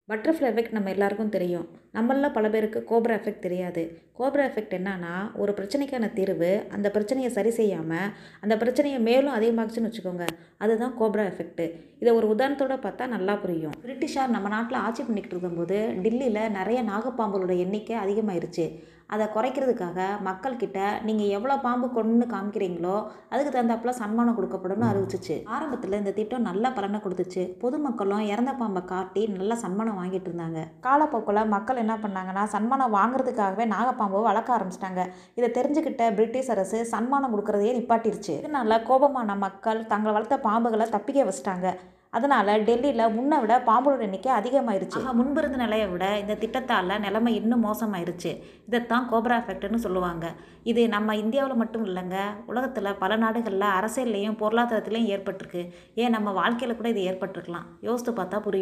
butterfly effect நம்ம எல்லாருக்கும் தெரியும் நம்மள பல பேருக்கு கோப்ரா எஃபெக்ட் தெரியாது கோப்ரா எஃபெக்ட் என்னன்னா ஒரு பிரச்சனைக்கான தீர்வு அந்த பிரச்சனையை சரி செய்யாமல் அந்த பிரச்சனையை மேலும் அதிகமாகுச்சுன்னு வச்சுக்கோங்க அதுதான் கோப்ரா எஃபெக்ட்டு இதை ஒரு உதாரணத்தோட பார்த்தா நல்லா புரியும் பிரிட்டிஷார் நம்ம நாட்டில் ஆட்சி பண்ணிக்கிட்டு இருக்கும்போது டில்லியில் நிறைய நாகப்பாம்புகளோட எண்ணிக்கை அதிகமாயிருச்சு அதை குறைக்கிறதுக்காக மக்கள்கிட்ட நீங்கள் எவ்வளோ பாம்பு கொண்டு காமிக்கிறீங்களோ அதுக்கு தகுந்தாப்புல சன்மானம் கொடுக்கப்படும்னு அறிவிச்சிச்சு ஆரம்பத்தில் இந்த திட்டம் நல்ல பலனை கொடுத்துச்சு பொதுமக்களும் இறந்த பாம்பை காட்டி நல்ல சன்மானம் வாங்கிட்டு இருந்தாங்க காலப்போக்கில் மக்கள் என்ன பண்ணாங்கன்னா சன்மானம் வாங்குறதுக்காகவே நாகப்பாம்பை வளர்க்க ஆரம்பிச்சிட்டாங்க இதை தெரிஞ்சுக்கிட்ட பிரிட்டிஷ் அரசு சன்மானம் கொடுக்கறதையே நிப்பாட்டிருச்சு இதனால கோபமான மக்கள் தங்களை வளர்த்த பாம்புகளை தப்பிக்க வச்சிட்டாங்க அதனால் டெல்லியில் முன்னை விட பாம்புகளோட எண்ணிக்கை அதிகமாயிருச்சு ஆக முன்பு இருந்த நிலையை விட இந்த திட்டத்தால் நிலைமை இன்னும் மோசமாயிருச்சு இதைத்தான் கோப்ரா எஃபெக்ட்னு சொல்லுவாங்க இது நம்ம இந்தியாவில் மட்டும் இல்லைங்க உலகத்தில் பல நாடுகளில் அரசியல்லையும் பொருளாதாரத்துலையும் ஏற்பட்டிருக்கு ஏன் நம்ம வாழ்க்கையில் கூட இது ஏற்பட்டிருக்கலாம் யோசித்து பார்த்தா புரியும்